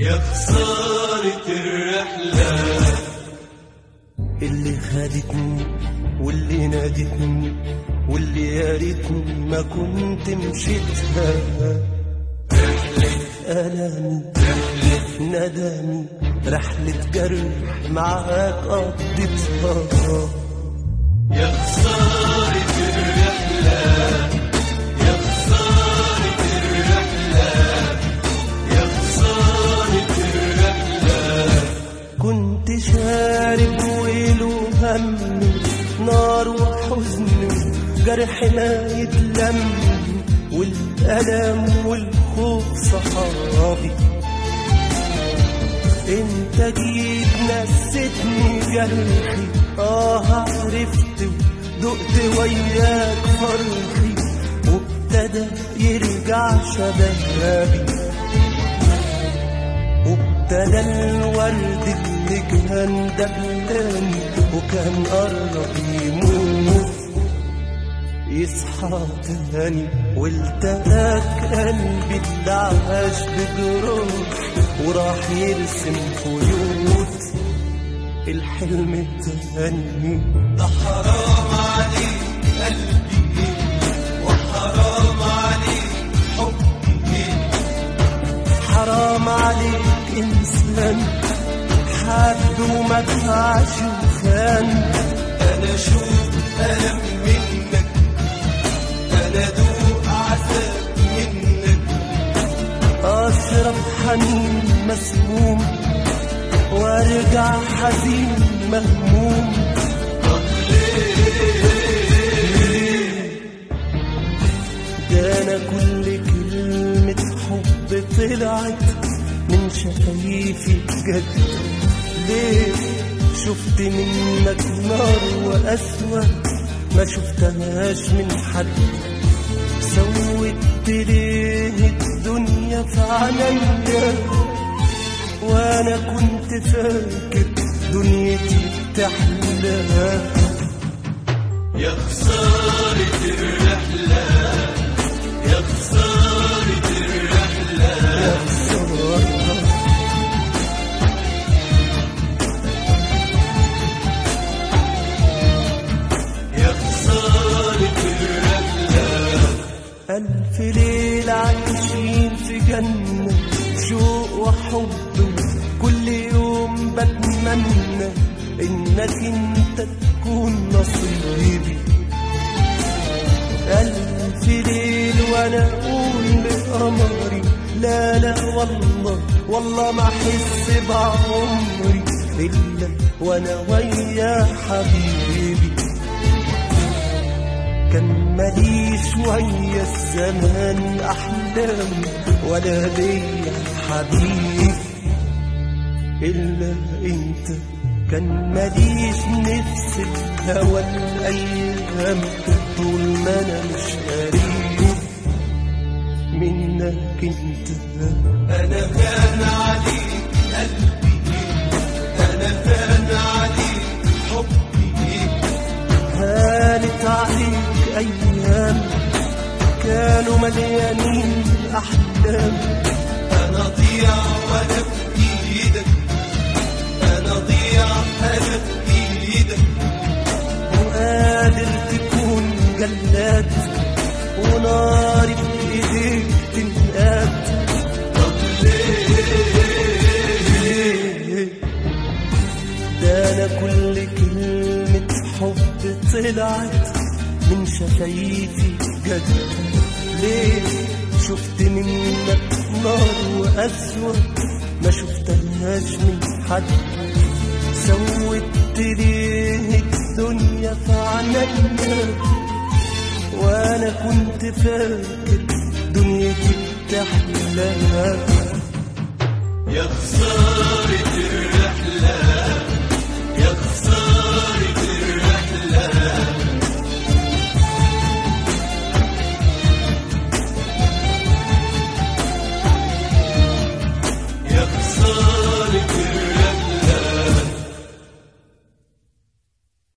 يا خسارة الرحلة اللي خدتني واللي نادتني واللي يا ريتني ما كنت مشيتها ألمي ندمي رحلة جرح معاك قضيتها يا خسارة الرحلة يا خسارة الرحلة يا خسارة الرحلة كنت شارب ويله همي نار وحزن جرح ما يتلم والألم والخوف صحابي انت جيت نسيتني جرحي اه عرفت ودقت وياك فرحي وابتدى يرجع شبابي وابتدى الورد اللي كان دبلان وكان قرب يموت يصحى تاني والتقاك قلبي اللي عاش بجروح وراح يرسم خيوط الحلم التاني ده حرام عليك قلبي وحرام عليك حبي حرام عليك انسان حب وما دفعش وخان انا اشوف الم منك انا ادوق عذاب منك اشرب حنين مسموم وارجع حزين مهموم طب ده انا كل كلمة حب طلعت من شفايفي بجد ليه شفت منك نار وأسوأ ما شفتهاش من حد سوت ليه الدنيا في عينيا وانا كنت فاكر دنيتي بتحلى يا خسارة الرحلة يا خسارة الرحلة يا خسارة يا خسارة الرحلة ألف ليلة عايشين في جنة شوق وحب كل يوم بتمنى إنك أنت تكون نصيبي ألف ليل وأنا أقول لقمري لا لا والله والله ما أحس بعمري إلا وأنا ويا حبيبي كان ماليش ويا الزمان احلام ولا ليا حبيب الا انت كان ماليش نفس الهوى الايام طول ما انا مش قريب منك انت انا كان عليك قلبي انا كان عليك حبي هانت عليك ايام كانوا مليانين احلام انا ضيع وانا بايدك انا ضيع انا بايدك وقادر تكون جلاد وناري في ايديك تنقاد طب ليه ده انا كل كلمة حب طلعت من شفايفي جد ليه شفت منك نار وأسوأ ما شفتهاش من حد سوت ليه الدنيا في عينيا وانا كنت فاكر دنيتي بتحلى يا خسارة